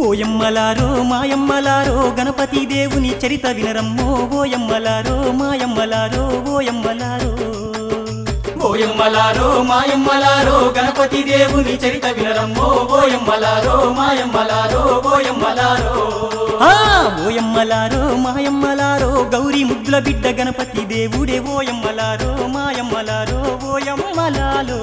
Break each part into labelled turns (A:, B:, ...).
A: ఓయమ్మలారో మాయమ్మలారో గణపతి దేవుని చరిత వినరమ్మో ఓయమ్మలారో మాయమ్మలారో ఓయమ్మలారో
B: ఓయమ్మలారో మాయమ్మలారో గణపతి దేవుని చరిత వినరమ్మో ఓయమ్మలారో మాయమ్మలారో ఓయమ్మలారో
A: ఆ ఓయమ్మలారో మాయమ్మలారో గౌరీ ముద్దుల బిడ్డ గణపతి దేవుడే ఓయమ్మలారో మాయమ్మలారో ఓయమ్మలాలో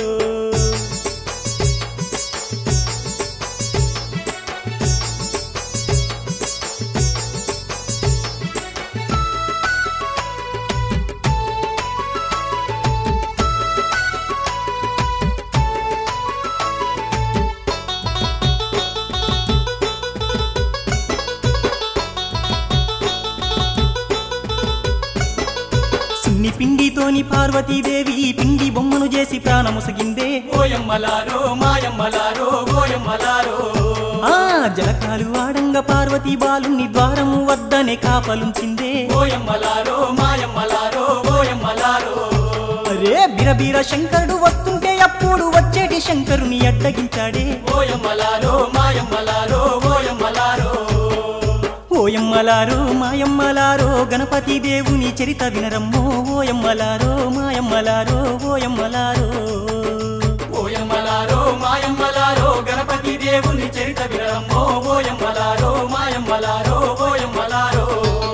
A: సున్ని పిండితోని పార్వతీదేవి పిండి బొమ్మను చేసి ప్రాణముసగిందే
B: ఓయమ్మలారో మాయమ్మలారో ఓయమ్మలారో
A: ఆ జలకాలు ఆడంగ పార్వతీ బాలుని ద్వారము వద్దనే కాపలుంచిందే
B: ఓయమ్మలారో మాయమ్మలారో ఓయమ్మలారో
A: అరే బిరబిర శంకరుడు వస్తుంటే అప్పుడు వచ్చేటి శంకరుని అడ్డగించాడే
B: ఓయమ్మలారో మాయమ్మలారో ఓయమ్మలారో
A: ఓయమ్మలారో మాయమ్మలారో గణపతి దేవుని చరిత వినరమ్మో ఓయమ్మలారో మాయమ్మలారో ఓయమ్మలారో
B: ఓయమ్మలారో మాయమ్మలారో గణపతి దేవుని చరిత వినరమ్మో ఓయమ్మలారో మాయమ్మలారో ఓయమ్మలారో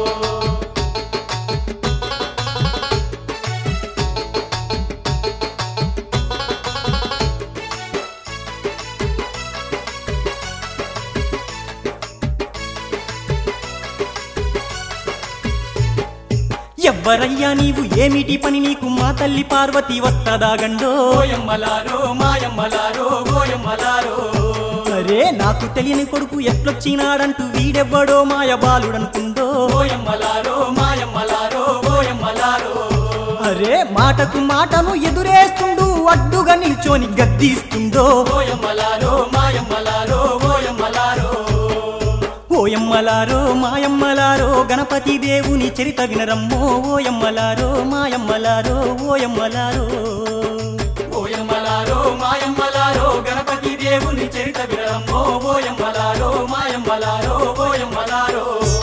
A: ఎవ్వరయ్యా నీవు ఏమిటి పని నీకు మా తల్లి పార్వతి వస్తదా గండో
B: ఓయమ్మలారో మాయమ్మలారో ఓయమ్మలారో
A: అరే నాకు తెలియని కొడుకు ఎట్లొచ్చినాడంటూ వీడెవ్వడో మాయ బాలుడనుకుందో
B: ఓయమ్మలారో మాయమ్మలారో ఓయమ్మలారో
A: అరే మాటకు మాటను ఎదురేస్తుండు అడ్డుగా నిల్చోని గద్దిస్తుందో
B: ఓయమ్మలారో మాయమ్మలారో ఓయమ్మలారో
A: ఓయమ్మలారో మాయమ్మలారో గణపతి దేవుని చరిత వినరమ్మో ఓయమ్మలారో మాయమ్మలారో ఓయమ్మలారో
B: ఓయమ్మలారో మాయమ్మలారో గణపతి దేవుని చరిత వినరమ్మో ఓయమ్మలారో మాయమ్మలారో ఓయమ్మలారో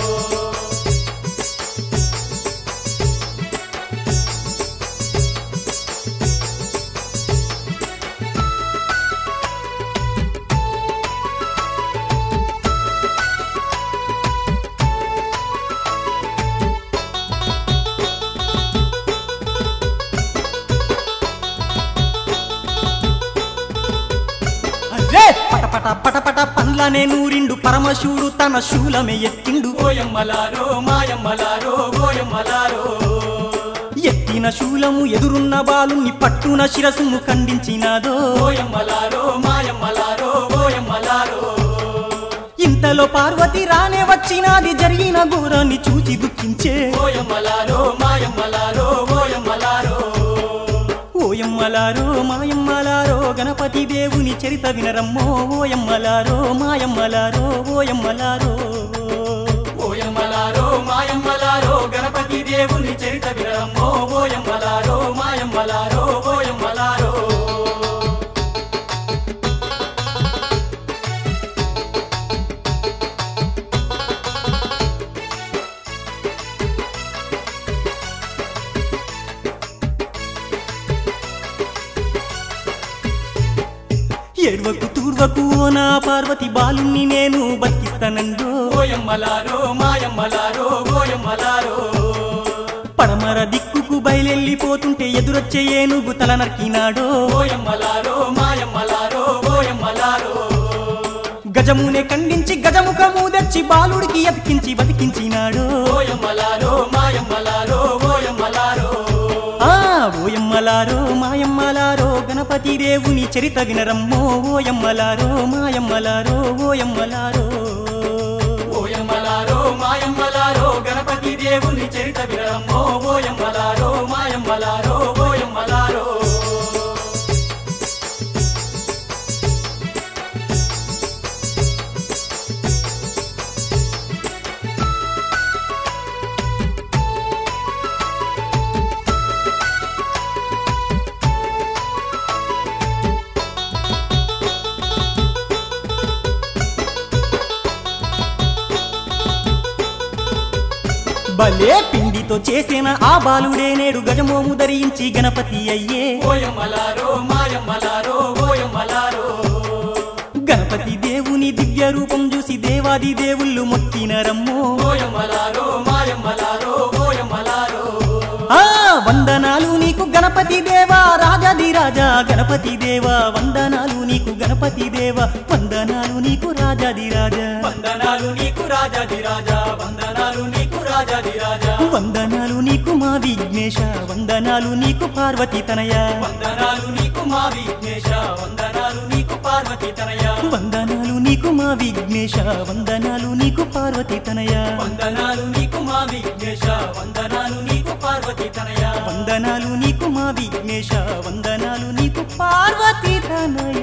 A: అరే పటపట పటపట పండ్లనే నూరిండు పరమశివుడు తన శూలమే ఎత్తిండు
B: ఓయమ్మలారో మాయమ్మలారో ఓయమ్మలారో
A: ఎత్తిన శూలము ఎదురున్న బాలుని పట్టున శిరసుము ఖండించినాదో
B: ఓయమ్మలారో మాయమ్మలారో ఓయమ్మలారో
A: ఇంతలో పార్వతి రానే వచ్చినాది జరిగిన ఘోరాన్ని చూచి దుఃఖించే
B: ఓయమ్మలారో మాయమ్మలారో ఓయమ్మలారో
A: ఓయమ్మలారో మాయమ్మలారో గణపతి దేవుని చరిత వినరమ్మో ఓయమ్మలారో మాయమ్మలారో ఓయమ్మలారో
B: ఓయమ్మలారో మాయమ్మలారో గణపతి దేవుని చరిత వినరమ్మో ఓయమ్మలారో మాయమ్మలారో ఓయమ్మలారో
A: ఎడవకు తూర్వకు ఓ నా పార్వతి బాలుణ్ణి నేను బతికిస్తానందో
B: ఓయమ్మలారో మాయమ్మలారో ఓయమ్మలారో
A: పడమర దిక్కుకు బయలెళ్ళిపోతుంటే ఎదురొచ్చే ఏనుగు తల నరికినాడో
B: ఓయమ్మలారో మాయమ్మలారో ఓయమ్మలారో
A: గజమునే ఖండించి గజముఖము తెచ్చి బాలుడికి ఎతికించి బతికించినాడు
B: ఓయమ్మలారో మాయమ్మలారో ఓయమ్మలారో
A: ఆ ఓయమ్మలారో మాయమ్మలారో గణపతి దేవుని చరిత వినరమ్మో ఓయమ్మలారో మాయమ్మలారో ఓయమ్మలారో
B: ఓయమ్మలారో మాయమ్మలారో గణపతి దేవుని చరిత వినరమ్మో ఓయమ్మలారో మాయమ్మలారో ఓయమ్మలారో
A: భలే పిండితో చేసిన ఆ బాలుడే నేడు గజమోము ధరించి గణపతి అయ్యే
B: ఓయమ్మలారో మాయమ్మలారో ఓయమ్మలారో
A: గణపతి దేవుని దివ్య రూపం చూసి దేవాది దేవుళ్ళు మొక్కినరమ్మో
B: ఓయమ్మలారో మాయమ్మలారో ఓయమ్మలారో
A: ఆ వందనాలు నీకు గణపతి దేవా రాజాది రాజా గణపతి దేవా వందనాలు నీకు గణపతి దేవా వందనాలు నీకు రాజాది రాజా
B: వందనాలు నీకు రాజాది రాజా వందనాలు నీకు రాజాది రాజా
A: వందనాలు నీకు మా విఘ్నేశ వందనాలు నీకు పార్వతి తనయ
B: వందనాలు నీకు మా విఘ్నేశ వందనాలు నీకు పార్వతి తనయ
A: వందనాలు నీకు మా విఘ్నేశ వందనాలు నీకు పార్వతి తనయ
B: వందనాలు నీకు మా విఘ్నేశ వందనాలు నీకు పార్వతి తనయ
A: వందనాలు నీకు మా విఘ్నేశ వందనాలు నీకు పార్వతి తనయ